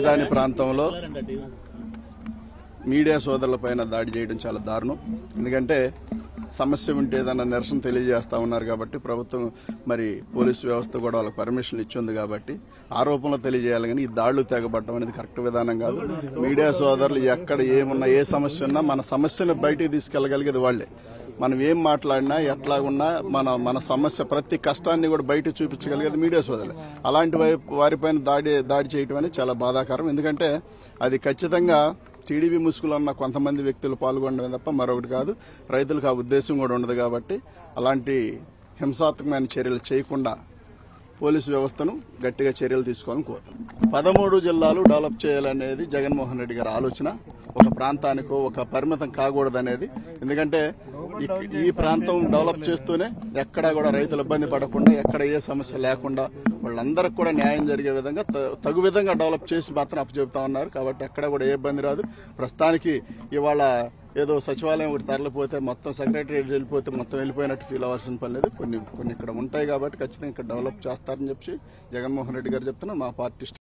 రాజధాని ప్రాంతంలో మీడియా సోదరులపైన దాడి చేయడం చాలా దారుణం ఎందుకంటే సమస్య ఉంటే ఏదన్నా నిరసన తెలియజేస్తా ఉన్నారు కాబట్టి ప్రభుత్వం మరి పోలీసు వ్యవస్థ కూడా వాళ్ళకి పర్మిషన్ ఇచ్చింది కాబట్టి ఆరోపణలు తెలియజేయాలి కానీ ఈ దాడులు తెగబడటం అనేది కరెక్ట్ విధానం కాదు మీడియా సోదరులు ఎక్కడ ఏమున్నా ఏ సమస్య ఉన్నా మన సమస్యను బయటికి తీసుకెళ్లగలిగేది వాళ్లే మనం ఏం మాట్లాడినా ఎట్లాగున్నా మన మన సమస్య ప్రతి కష్టాన్ని కూడా బయట చూపించగలిగేది మీడియా సోదరులు అలాంటి వై- వారిపైన దాడి దాడి చేయటం అనేది చాలా బాధాకరం ఎందుకంటే అది ఖచ్చితంగా టీడీపీ ముసుగులో ఉన్న కొంతమంది వ్యక్తులు పాల్గొనడమే తప్ప మరొకటి కాదు రైతులకు ఆ ఉద్దేశం కూడా ఉండదు కాబట్టి అలాంటి హింసాత్మకమైన చర్యలు చేయకుండా పోలీసు వ్యవస్థను గట్టిగా చర్యలు తీసుకోవాలని కోరుతున్నాం పదమూడు జిల్లాలు డెవలప్ చేయాలనేది జగన్మోహన్ రెడ్డి గారి ఆలోచన ఒక ప్రాంతానికో ఒక పరిమితం కాకూడదనేది ఎందుకంటే ఈ- ఈ ప్రాంతం డెవలప్ చేస్తూనే ఎక్కడా కూడా రైతులు ఇబ్బంది పడకుండా ఎక్కడ ఏ సమస్య లేకుండా వాళ్ళందరికీ కూడా న్యాయం జరిగే విధంగా త- తగు విధంగా డెవలప్ చేసి మాత్రం అప్పచెబుతా ఉన్నారు కాబట్టి ఎక్కడ కూడా ఏ ఇబ్బంది రాదు ప్రస్తుతానికి ఇవాళ ఏదో సచివాలయం ఒకటి తరలిపోతే మొత్తం సెక్రటరీ వెళ్ళిపోతే మొత్తం వెళ్ళిపోయినట్టు ఫీల్ అవ్వాల్సిన పని లేదు కొన్ని కొన్ని ఇక్కడ ఉంటాయి కాబట్టి ఖచ్చితంగా ఇక్కడ డెవలప్ చేస్తారని చెప్పి జగన్మోహన్ రెడ్డి గారు చెప్తున్నారు మా పార్టీ